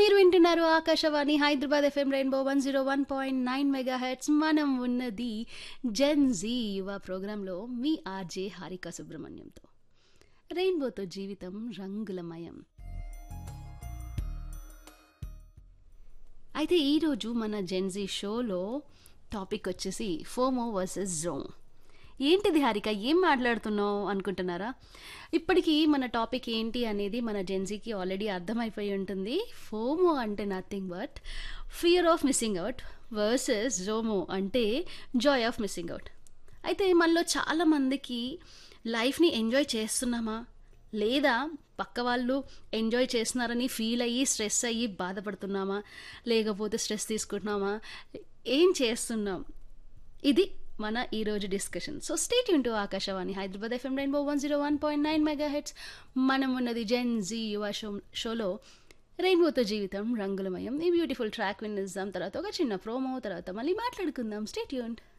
మీరు వింటున్నారు Akashvani Hyderabad FM rainbow one zero one point nine mega heads మనం ఉన్నది జెన్ జీ యువ ప్రోగ్రాంలో మీ ఆర్జే హారిక సుబ్రహ్మణ్యంతో రెయిన్బోతో జీవితం రంగులమయం అయితే ఈరోజు మన జెన్జీ షోలో టాపిక్ వచ్చేసి ఫోమో వర్సెస్ జోమ్ ఏంటిది హారిక ఏం మాట్లాడుతున్నావు అనుకుంటున్నారా ఇప్పటికీ మన టాపిక్ ఏంటి అనేది మన జెన్జీకి ఆల్రెడీ అర్థమైపోయి ఉంటుంది ఫోమో అంటే nothing but fear of missing out versus JOMO అంటే జాయ్ ఆఫ్ మిస్సింగ్ అవుట్ అయితే మనలో చాలామందికి లైఫ్ని ఎంజాయ్ చేస్తున్నామా లేదా పక్క వాళ్ళు ఎంజాయ్ చేస్తున్నారని ఫీల్ అయ్యి స్ట్రెస్ అయ్యి బాధపడుతున్నామా లేకపోతే స్ట్రెస్ తీసుకుంటున్నామా ఏం చేస్తున్నాం ఇది మన ఈరోజు డిస్కషన్ సో స్టేట్ యూన్ to Akashvani Hyderabad FM rainbow one zero one point nine mega heads మనం ఉన్నది జెన్ జీ యువ షో షోలో రెయిన్బోతో జీవితం రంగులమయం ఈ బ్యూటిఫుల్ ట్రాక్ వినిద్దాం తర్వాత ఒక చిన్న ప్రోమో తర్వాత మళ్ళీ మాట్లాడుకుందాం స్టేట్ యూన్